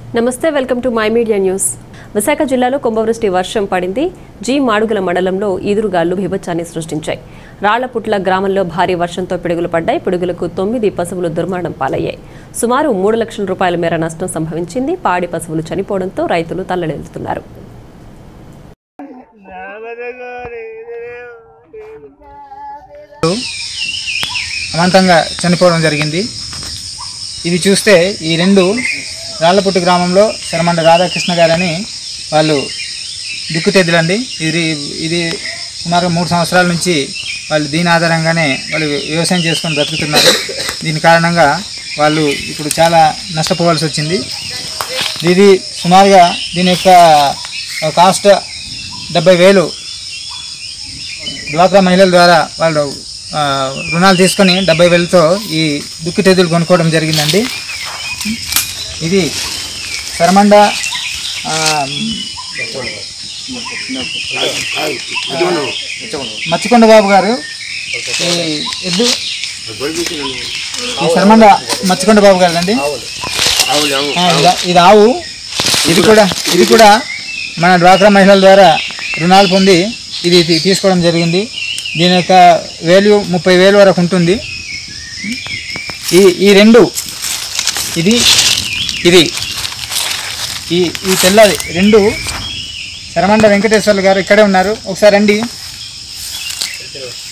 నమస్తే welcome to my media news Visakha జిల్లాలో కుంభవృష్టి వర్షం పడింది జీ మాడుగుల మండలంలో ఈదురుగాళ్లు బీభత్సాన్ని సృష్టించాయి రాళ్లపుట్ల గ్రామంలో భారీ వర్షంతో పిడుగులు పడ్డాయి పిడుగులకు తొమ్మిది పశువులు దుర్మరణం పాలయ్యాయి సుమారు మూడు లక్షల రూపాయల మేర నష్టం సంభవించింది పాడి పశువులు చనిపోవడంతో రైతులు తల్లడిల్లుతున్నారు అమాంతంగా చనిపోవడం జరిగింది ఇది చూస్తే ఈ రెండు రాళ్లపుట్టు గ్రామంలో శరమండ రాధాకృష్ణ గారని వాళ్ళు దిక్కుతెద్దులండి ఇది ఇది సుమారు మూడు సంవత్సరాల నుంచి వాళ్ళు దీని ఆధారంగానే వాళ్ళు వ్యవసాయం చేసుకొని బ్రతుకుతున్నారు దీని కారణంగా వాళ్ళు ఇప్పుడు చాలా నష్టపోవాల్సి వచ్చింది ఇది సుమారుగా దీని యొక్క కాస్ట్ డెబ్బై వేలు డ్వాక్రా మహిళల ద్వారా వాళ్ళు ఆ, రుణాలు తీసుకొని డెబ్బై వేలతో ఈ దుక్కి తెదులు కొనుక్కోవడం జరిగిందండి ఇది సరమండ ఆ, మచ్చికొండ బాబు గారు ఈ ఎద్దు ఈ సరమండ మచ్చికొండ బాబు గారు అండి ఆ, ఇది- ఇది ఆవు ఇది కూడా ఇది కూడా మన డ్వాక్రా మహిళల ద్వారా రుణాలు పొంది ఇది తీ- తీసుకోవడం జరిగింది దీని యొక్క వాల్యూ ముప్పై వేలు వరకు ఉంటుంది ఈ ఈ రెండు ఇది ఇది ఈ ఈ తెల్లది రెండు శరమండ వెంకటేశ్వర్లు గారు ఇక్కడే ఉన్నారు ఒకసారి రండి